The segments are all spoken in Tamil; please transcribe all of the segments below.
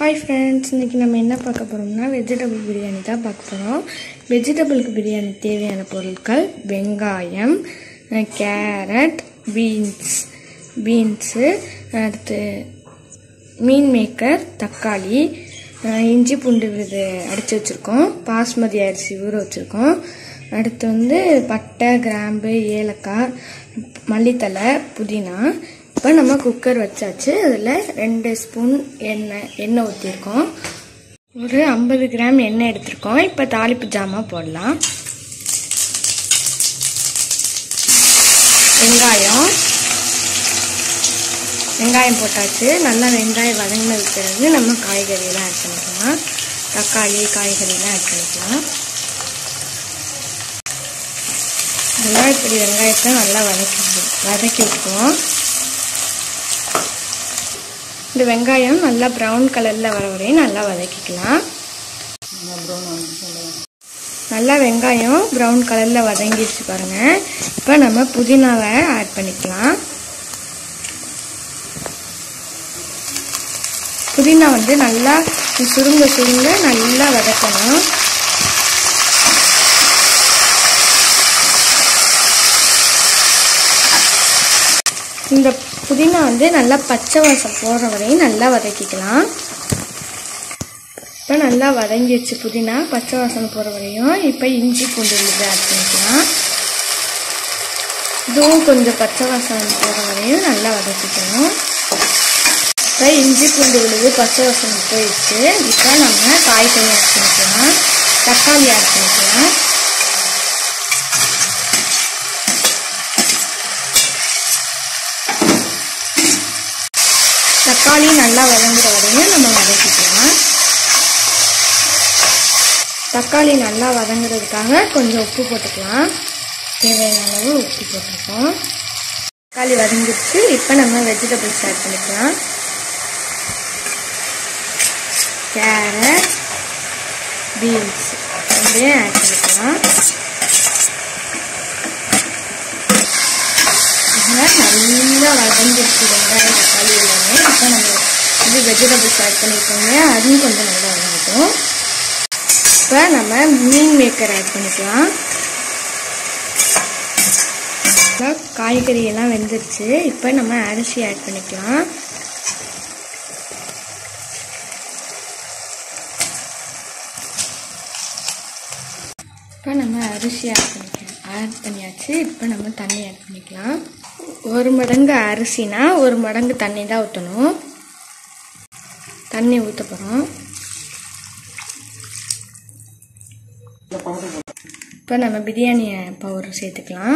ஹாய் ஃப்ரெண்ட்ஸ் இன்றைக்கி நம்ம என்ன பார்க்க போகிறோம்னா வெஜிடபிள் பிரியாணி தான் பார்க்க போகிறோம் வெஜிடபிளுக்கு பிரியாணி தேவையான பொருட்கள் வெங்காயம் அஹ், கேரட் பீன்ஸ் பீன்ஸு அடுத்து மீன் மேக்கர் தக்காளி அஹ், இஞ்சி பூண்டு விழுது அடித்து வச்சுருக்கோம் பாஸ்மதி அரிசி ஊற வச்சுருக்கோம் அடுத்து வந்து பட்டை கிராம்பு ஏலக்காய் மல்லித்தலை புதினா இப்போ நம்ம குக்கர் வச்சாச்சு அதில் ரெண்டு ஸ்பூன் எண்ணெய் எண்ணெய் ஊற்றிருக்கோம் ஒரு ஐம்பது கிராம் எண்ணெய் எடுத்திருக்கோம் இப்போ தாளிப்பு ஜாமான் போடலாம் வெங்காயம் வெங்காயம் போட்டாச்சு நல்லா வெங்காயம் வதங்கினதுக்கு பிறகு நம்ம காய்கறியெல்லாம் ஆட் பண்ணிக்கலாம் தக்காளி காய்கறியெல்லாம் ஆட் பண்ணிக்கலாம் நல்லா இப்படி வெங்காயத்தை நல்லா வதக்கி வதக்கி விட்டுருவோம் இந்த வெங்காயம் நல்லா ப்ரௌன் கலரில் வர வரையும் நல்லா வதக்கிக்கலாம் நல்லா வெங்காயம் ப்ரௌன் கலரில் வதங்கிடுச்சு பாருங்கள் இப்போ நம்ம புதினாவை ஆட் பண்ணிக்கலாம் புதினா வந்து நல்லா சுருங்க சுருங்க நல்லா வதக்கணும் இந்த புதினா வந்து நல்லா பச்சை வாசம் போகிற வரையும் நல்லா வதக்கிக்கலாம் இப்போ நல்லா வதங்கிடுச்சு புதினா பச்சை வாசம் போகிற வரையும் இப்போ இஞ்சி பூண்டு விழுது ஆட் பண்ணிக்கலாம் இதுவும் கொஞ்சம் பச்சை வாசம் போகிற வரையும் நல்லா வதக்கிக்கணும் இப்போ இஞ்சி பூண்டு விழுது பச்சை வாசம் போயிடுச்சு இப்போ நம்ம காய்கறி ஆட் பண்ணிக்கலாம் தக்காளி ஆட் பண்ணிக்கலாம் தக்காளி நல்லா வதங்குற வரையும் நம்ம வதக்கிக்கலாம் தக்காளி நல்லா வதங்குறதுக்காக கொஞ்சம் உப்பு போட்டுக்கலாம் தேவையான அளவு உப்பு போட்டிருக்கோம் தக்காளி வதங்கிடுச்சு இப்போ நம்ம வெஜிடபிள்ஸ் ஆட் பண்ணிக்கலாம் கேரட் பீன்ஸ் அப்படியே ஆட் பண்ணிக்கலாம் நல்லா வதங்கிடுச்சு வெங்காயம் தக்காளி எல்லாமே இப்போ நம்ம இது வெஜிடபிள்ஸ் ஆட் பண்ணியிருக்கோங்க அதுவும் கொஞ்சம் நல்லா வதங்கட்டும் இப்போ நம்ம மீன் மேக்கர் ஆட் பண்ணிக்கலாம் இப்போ காய்கறி எல்லாம் வெந்துருச்சு இப்போ நம்ம அரிசி ஆட் பண்ணிக்கலாம் இப்போ நம்ம அரிசி ஆட் பண்ணிக்கலாம் ஆட் பண்ணியாச்சு இப்போ நம்ம தண்ணி ஆட் பண்ணிக்கலாம் ஒரு மடங்கு அரிசினா ஒரு மடங்கு தண்ணி தான் ஊற்றணும் தண்ணி ஊற்ற போகிறோம் இப்போ நம்ம பிரியாணி பவுடர் சேர்த்துக்கலாம்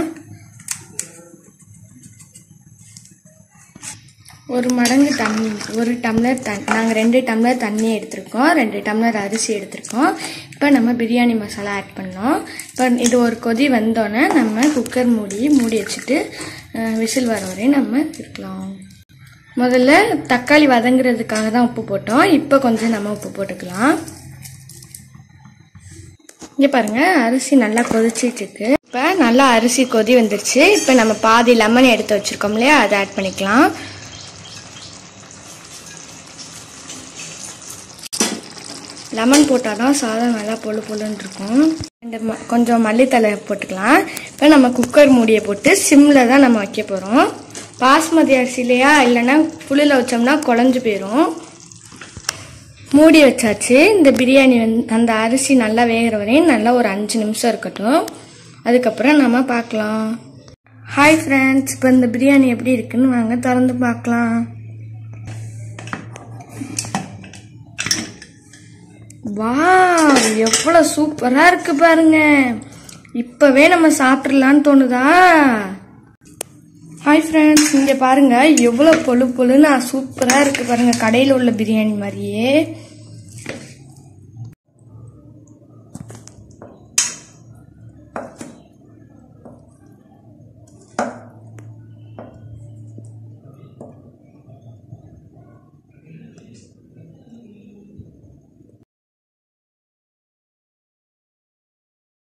ஒரு மடங்கு தண்ணி ஒரு டம்ளர் தண்ணி நாங்கள் ரெண்டு டம்ளர் தண்ணி எடுத்திருக்கோம் ரெண்டு டம்ளர் அரிசி எடுத்திருக்கோம் இப்போ நம்ம பிரியாணி மசாலா ஆட் பண்ணோம் இப்போ இது ஒரு கொதி வந்தோடனே நம்ம குக்கர் மூடி மூடி வச்சுட்டு விசில் வர வரையும் நம்ம இருக்கலாம் முதல்ல தக்காளி வதங்குறதுக்காக தான் உப்பு போட்டோம் இப்போ கொஞ்சம் நம்ம உப்பு போட்டுக்கலாம் இங்கே பாருங்க அரிசி நல்லா கொதிச்சிட்டு இருக்கு இப்போ நல்லா அரிசி கொதி வந்துருச்சு இப்போ நம்ம பாதி லெமன் எடுத்து வச்சிருக்கோம் இல்லையா அதை ஆட் பண்ணிக்கலாம் லெமன் போட்டால் தான் சாதம் நல்லா பொழு பொழுன்னு இருக்கும் ரெண்டு ம கொஞ்சம் மல்லித்தலை போட்டுக்கலாம் இப்போ நம்ம குக்கர் மூடியை போட்டு சிம்மில் தான் நம்ம வைக்க போகிறோம் பாஸ்மதி அரிசிலையா இல்லைன்னா புளியில் வச்சோம்னா குழஞ்சு போயிடும் மூடி வச்சாச்சு இந்த பிரியாணி வந்து அந்த அரிசி நல்லா வேகிற வரையும் நல்லா ஒரு அஞ்சு நிமிஷம் இருக்கட்டும் அதுக்கப்புறம் நம்ம பார்க்கலாம் ஹாய் ஃப்ரெண்ட்ஸ் இப்போ இந்த பிரியாணி எப்படி இருக்குன்னு வாங்க திறந்து பார்க்கலாம் வா எவ்வளோ சூப்பராக இருக்கு பாருங்க இப்போவே நம்ம சாப்பிட்றலான்னு தோணுதா ஹாய் ஃப்ரெண்ட்ஸ் இங்கே பாருங்க எவ்வளோ பொழு பொழுன்னு சூப்பராக இருக்கு பாருங்க கடையில் உள்ள பிரியாணி மாதிரியே